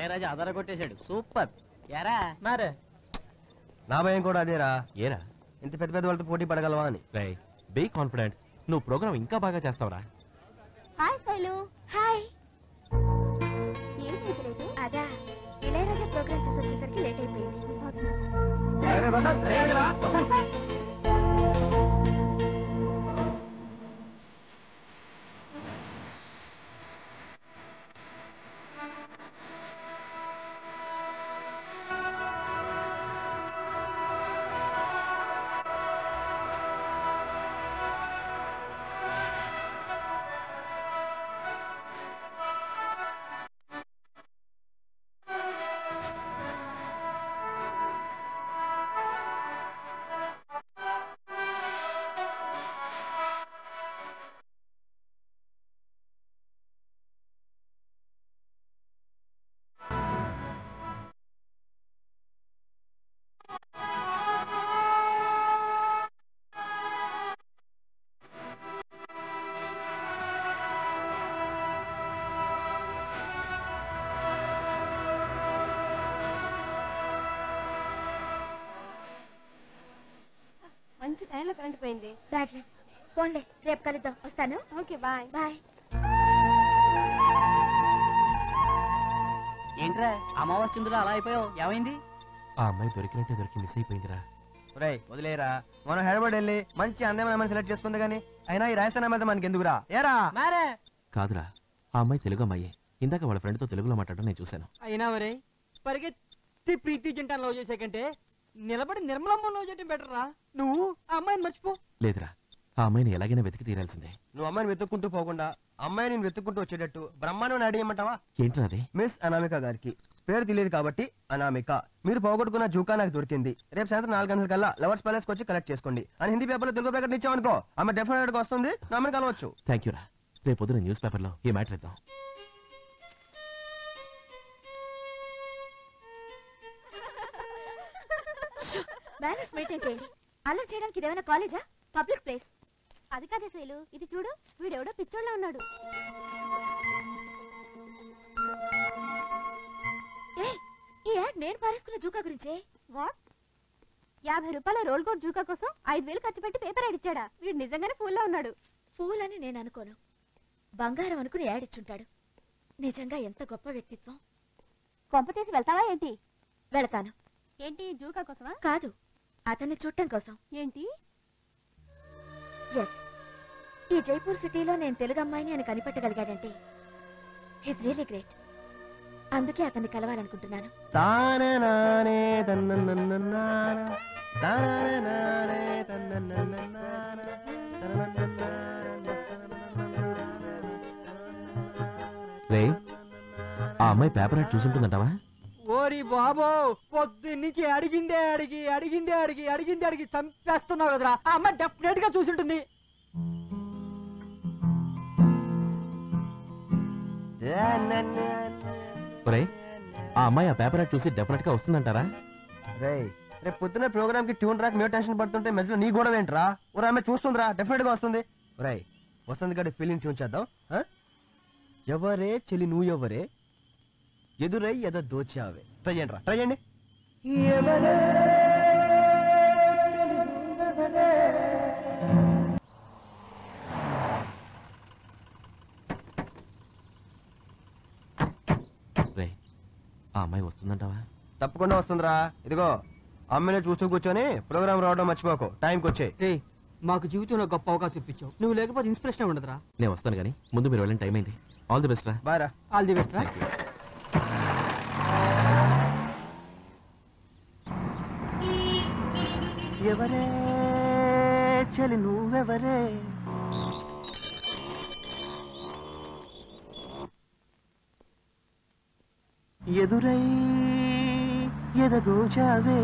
ఇళయరాజా ఆధార కొట్టేశాడు సూపర్ ఎరా మరే నా భయం కూడా అదేరా ఏరా ఇంత పెద్ద పెద్ద వాళ్ళతో పోటీ పడగలవా అని రై బీ కాన్ఫిడెంట్ నువ్వు ప్రోగ్రామ్ ఇంకా బాగా చేస్తావురా హాయ్ శైలు హాయ్ ఏంటి లేటు అదా ఇళయరాజా ప్రోగ్రామ్ చూసి వచ్చేసరికి లేట్ అయిపోయింది మంచి టైంలో కరెంట్ పోయింది బ్యాగ్లే పోన్లే రేపు కలుద్దాం వస్తాను ఓకే బాయ్ బాయ్ ఏంట్రా అమావాస్య చంద్రులు అలా అయిపోయావు ఏమైంది ఆ అమ్మాయి దొరికినట్టే దొరికి మిస్ అయిపోయిందిరా ఒరేయ్ వదిలేరా మనం హైదరాబాద్ వెళ్ళి మంచి అందమైన అమ్మాయిని సెలెక్ట్ చేసుకుంది కానీ అయినా ఈ రాజస్థాన్ అమ్మాయి మనకి ఎందుకురా ఏరా మరే కాదురా ఆ అమ్మాయి తెలుగు అమ్మాయి ఇందాక వాళ్ళ ఫ్రెండ్తో తెలుగులో మాట్లాడడం నేను చూశాను అయినా మరే పరిగెత్తి ప్రీతి జంటాను లవ్ చేసే కంటే నిలబడి నిర్మలమ్మ లవ్ చేయడం బెటర్ రా నువ్వు ఆ అమ్మాయిని మర్చిపో లేదురా ఆ అమ్మాయిని ఎలాగైనా వెతికి తీరాల్సిందే నువ్వు అమ్మాయిని వెతుక్కుంటూ పోకుండా అమ్మాయి నేను వెతుక్కుంటూ వచ్చేటట్టు బ్రహ్మాండం అడిగమంటావా ఏంట్రా అది మిస్ అనామిక గారికి పేరు తెలియదు కాబట్టి అనామిక మీరు పోగొట్టుకున్న జూకా నాకు దొరికింది రేపు సాయంత్రం నాలుగు గంటల కల్లా లవర్స్ ప్యాలెస్ వచ్చి కలెక్ట్ చేసుకోండి అని హిందీ పేపర్లో తెలుగు ప్రకటన ఇచ్చామనుకో ఆమె డెఫినెట్ గా వస్తుంది ఆమెను కలవచ్చు థ్యాంక్ యూ రా రేపు పొద్దున న్యూస్ పేపర్లో ఈ మ్యాటర్ ఇద్దాం మేనర్స్ మెయింటైన్ చేయండి అల్లరి చేయడానికి ఇదేమైనా కాలేజా పబ్లిక్ ప్లేస్ అది కాదే శైలు ఇది చూడు వీడెవడో పిచ్చోళ్ళ ఉన్నాడు ఏయ్, ఈ యాడ్ నేను పారేసుకున్న జూకా గురించే వాట్ యాభై రూపాయల రోల్ కోట్ జూకా కోసం ఐదు వేలు ఖర్చు పెట్టి పేపర్ యాడ్ ఇచ్చాడా వీడు నిజంగానే ఫూల్లో ఉన్నాడు ఫూల్ అని నేను అనుకోను బంగారం అనుకుని యాడ్ ఇచ్చుంటాడు నిజంగా ఎంత గొప్ప వ్యక్తిత్వం కొంప తీసి వెళ్తావా ఏంటి వెళతాను ఏంటి జూకా కోసమా కాదు అతన్ని చూడటం కోసం ఏంటి ఎస్ ఈ జైపూర్ సిటీలో నేను తెలుగు అమ్మాయిని అని కనిపెట్టగలిగాడంటే హిస్ రియలీ గ్రేట్ అందుకే అతన్ని కలవాలనుకుంటున్నాను తానే నానే తన్నన్నన్నన్నాన, తానే నానే తన్నన్నన్నన్నాన, రే ఆ అమ్మాయి పేపర్ యాడ్ చూసుంటుందంటావా ఓరి బాబో పొద్దున్నుంచి అడిగిందే అడిగి అడిగిందే అడిగి అడిగిందే అడిగి చంపేస్తున్నావు కదరా ఆ అమ్మాయి డెఫినెట్ గా చూసుంటుంది ఒరే ఆ అమ్మాయి ఆ పేపర్ యాడ్ చూసి డెఫినెట్ గా వస్తుందంటారా రేయ్ రేపు పొద్దున్న ప్రోగ్రామ్ కి ట్యూన్ రాక మేము టెన్షన్ పడుతుంటే మధ్యలో నీ గొడవ ఏంట్రా ఒరే ఆమె చూస్తుందిరా డెఫినెట్ గా వస్తుంది రేయ్ వసంత్ గడి ఫీలింగ్ ట్యూన్ చేద్దాం ఆ? ఎవరే చెలి నువ్వు ఎవరే ఎదురై ఎద దోచావే ట్రై చేయండి రా ట్రై చేయండి రే ఆ అమ్మాయి వస్తుందంటావా తప్పకుండా వస్తుందిరా ఇదిగో అమ్మాయిని చూస్తూ కూర్చొని ప్రోగ్రామ్ రావడం మర్చిపోకు టైంకి వచ్చే రే మాకు జీవితంలో గొప్ప అవకాశం ఇప్పించావు నువ్వు లేకపోతే ఇన్స్పిరేషన్ ఉండదురా నేను వస్తాను కానీ ముందు మీరు వెళ్ళిన టైం అయింది ఆల్ ది బెస్ట్ రా బాయ్ రా ఆల్ ది బెస్ట్ రా థ్యాంక్ యూ ఎవరే చెలి నువ్వెవరే ఎదురై ఎద దోచావే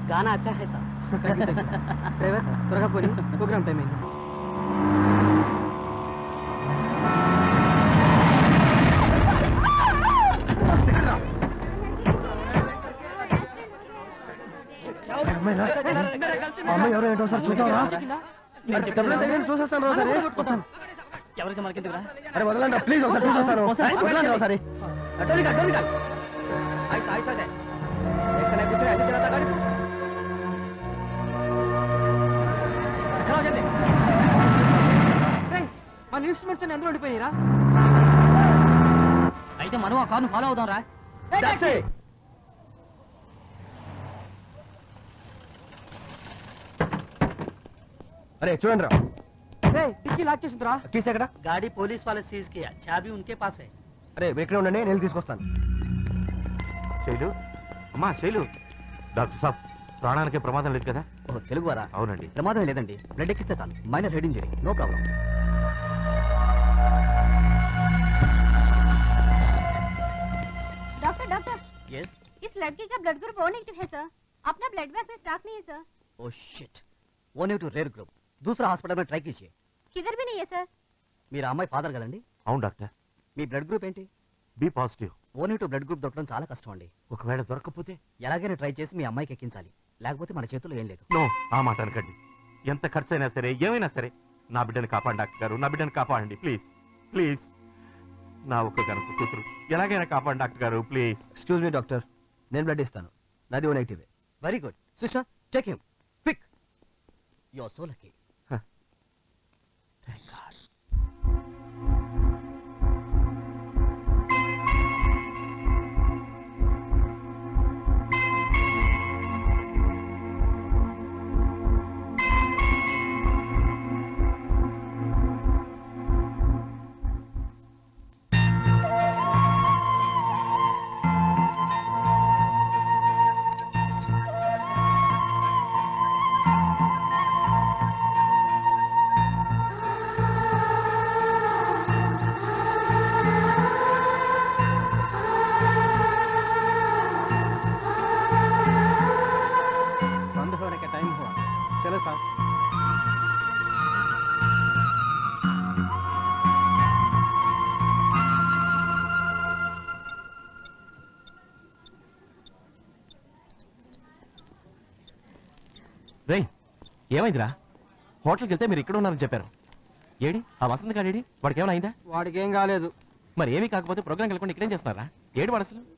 గానా అచ్చా హై సార్ డ్రైవర్ త్వరగా పోనీ ప్రోగ్రామ్ టైం అయింది అమ్మాయి రా. ఆ అమ్మాయి ఎవరో ఏంటో ఒకసారి చూద్దామా డబ్బులు తగిన చూసేస్తాను రా ఒకసారి ఎవరికి మనకెందుకురా అరే వదలండి ప్లీజ్ ఒకసారి చూసేస్తాను వదలండి ఒకసారి రేయ్, మన ఇన్స్ట్రుమెంట్స్ ఎందులో ఉండిపోయిరా అయితే మనం ఆ కార్ను ఫాలో అవుదాం రా అరే చూడండి రా టిక్కీ లాక్ చేసిందిరా కీస్ ఎక్కడ గాడి పోలీస్ వాళ్ళ సీజ్ కియా చాబీ ఉన్కే పాస్ హై అరే మీరు ఇక్కడే ఉండండి నేను తీసుకొస్తాను శైలు అమ్మా శైలు డాక్టర్ సాబ్ ప్రాణానికి ప్రమాదం లేదు కదా తెలుగు వారా అవునండి ప్రమాదం లేదండి బ్లడ్ ఎక్కిస్తే చాలు minor head injury no problem doctor doctor yes इस लड़के का ब्लड ग्रुप ओ नेगेटिव है सर अपना ब्लड बैंक में स्टॉक नहीं है सर ओ शिट वो नेगेटिव रेयर ग्रुप दूसरा హాస్పిటల్ में ట్రై कीजिए किधर भी नहीं है सर మీరు ఆ అమ్మాయి ఫాదర్ కదండి అవును డాక్టర్ మీ బ్లడ్ గ్రూప్ ఏంటి B positive O negative blood group దొరకడం చాలా కష్టం అండి ఒకవేళ దొరకకపోతే ఎలాగైనా ట్రై చేసి మీ అమ్మాయికి ఎక్కించాలి లేకపోతే మన చేతుల్లో ఏం లేదు నో ఆ మాట అనకండి ఎంత ఖర్చు అయినా సరే ఏమైనా సరే నా బిడ్డని కాపాడండి డాక్టర్ గారు నా బిడ్డని కాపాడండి ప్లీజ్ ప్లీజ్ నా ఒక్క గనక కూతురు ఎలాగైనా కాపాడండి డాక్టర్ గారు ప్లీజ్ ఎక్స్క్యూజ్ మీ డాక్టర్ నేను బ్లడ్ ఇస్తాను నాది O negative very good sister take him quick you are so lucky बंद होने का टाइम हुआ चलो साहब రేయ్ ఏమైందిరా హోటల్కి వెళ్తే మీరు ఇక్కడ ఉన్నారని చెప్పారు ఏడి ఆ వసంత్ గాడేడి వాడికి ఏమైనా అయిందా వాడికి ఏం కాలేదు మరి ఏమీ కాకపోతే ప్రోగ్రామ్ వెళ్ళకుండా ఇక్కడేం చేస్తున్నారా ఏడు వాడు అసలు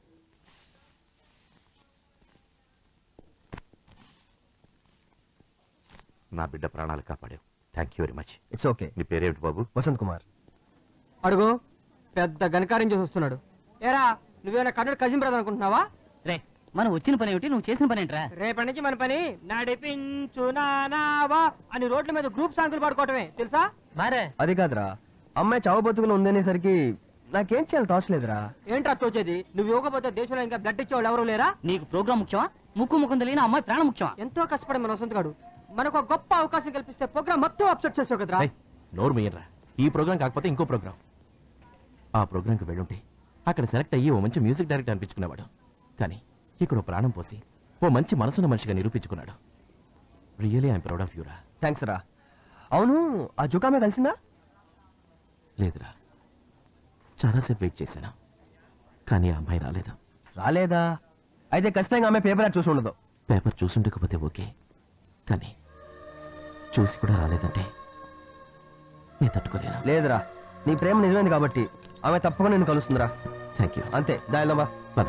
నా బిడ్డ ప్రాణాలు కాపాడావు thank you very much it's okay నీ పేరేమిటి బాబు వసంత్ కుమార్ అడుగు పెద్ద గణకార్యం చేసి వస్తున్నాడు ఏరా నువ్వేమైనా కన్నడ కజిన్ బ్రదర్ అనుకుంటున్నావా రే మనం వచ్చిన పని ఏమిటి నువ్వు చేసిన పని ఏంట్రా రేపటి నుంచి మన పని నడిపించు నానావా అని రోడ్ల మీద గ్రూప్ సాంగులు పాడుకోవటమే తెలుసా మరే అది కాదురా అమ్మాయి చావు బతుకులు ఉందనేసరికి నాకేం చేయాలి తోచలేదురా ఏంట్రా తోచేది నువ్వు ఇవ్వకపోతే దేశంలో ఇంకా బ్లడ్ ఇచ్చేవాళ్ళు ఎవరు లేరా నీకు ప్రోగ్రామ్ ముఖ్యమా ముక్కు ముఖం తెలియని అమ్మాయి ప్రాణం ముఖ్యమా ఎంతో కష్టపడి మన వసంత్ గాడు మనకు ఒక గొప్ప అవకాశం కల్పిస్తే ప్రోగ్రామ్ మొత్తం అప్సెట్ చేసావు కదరా రేయ్, నోరు మీయర్రా ఈ ప్రోగ్రామ్ కాకపోతే ఇంకో ప్రోగ్రామ్ ఆ ప్రోగ్రామ్కి వెళ్ళుంటే అక్కడ సెలెక్ట్ అయ్యి ఓ మంచి మ్యూజిక్ డైరెక్టర్ అనిపించుకునేవాడు కానీ ఇక్కడ ఓ ప్రాణం పోసి ఓ మంచి మనసున్న మనిషిగా నిరూపించుకున్నాడు రియలీ ఐఎమ్ ప్రౌడ్ ఆఫ్ యూరా థ్యాంక్స్ రా అవును ఆ జుకామే కలిసిందా లేదురా చాలాసేపు వెయిట్ చేశాను కానీ ఆ అమ్మాయి రాలేదు రాలేదా అయితే ఖచ్చితంగా ఆమె పేపర్ యాడ్ చూసి ఉండదు పేపర్ చూసుండకపోతే ఓకే కానీ చూసి కూడా రాలేదంటే నేను తట్టుకోలేను లేదురా నీ ప్రేమ నిజమైంది కాబట్టి ఆమె తప్పకుండా నేను కలుస్తుందిరా థ్యాంక్ యూ అంతే దాయిలమ్మా పద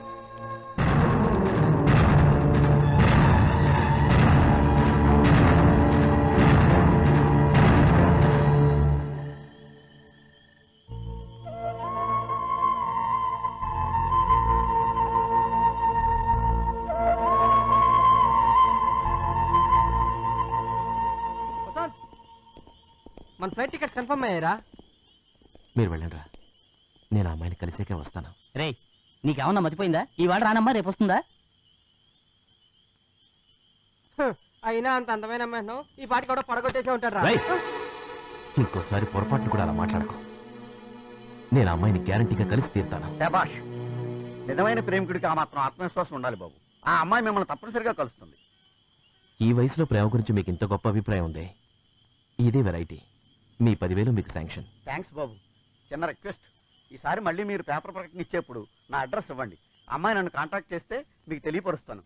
వసంత్ మన ఫ్లైట్ టికెట్స్ కన్ఫర్మ్ అయ్యారా మీరు వెళ్ళండిరా నేను ఆ అమ్మాయిని కలిసేకే వస్తాను రే నీకేమన్నా మతిపోయిందా ఈ వాడు రానమ్మా రేపు వస్తుందా హ, అయినా అంత అందమైన అమ్మాయి అంటున్నావు, ఈ పాటి కూడా పడగొట్టేసే ఉంటాడు రేయ్! ఇంకోసారి పొరపాటును కూడా అలా మాట్లాడకు నేను ఆ అమ్మాయిని గ్యారంటీగా కలిసి తీరుతాను శబాష్ నిజమైన ప్రేమికుడికి ఆ మాత్రం ఆత్మవిశ్వాసం ఉండాలి బాబు ఆ అమ్మాయి మిమ్మల్ని తప్పనిసరిగా కలుస్తుంది ఈ వయసులో ప్రేమ గురించి మీకు ఇంత గొప్ప అభిప్రాయం ఉంది ఇదే వెరైటీ మీ పదివేలు మీకు శాంక్షన్ థ్యాంక్స్ బాబు చిన్న రిక్వెస్ట్ ఈసారి మళ్ళీ మీరు పేపర్ ప్రకటన ఇచ్చేప్పుడు నా అడ్రస్ ఇవ్వండి అమ్మాయి నన్ను కాంటాక్ట్ చేస్తే మీకు తెలియపరుస్తాను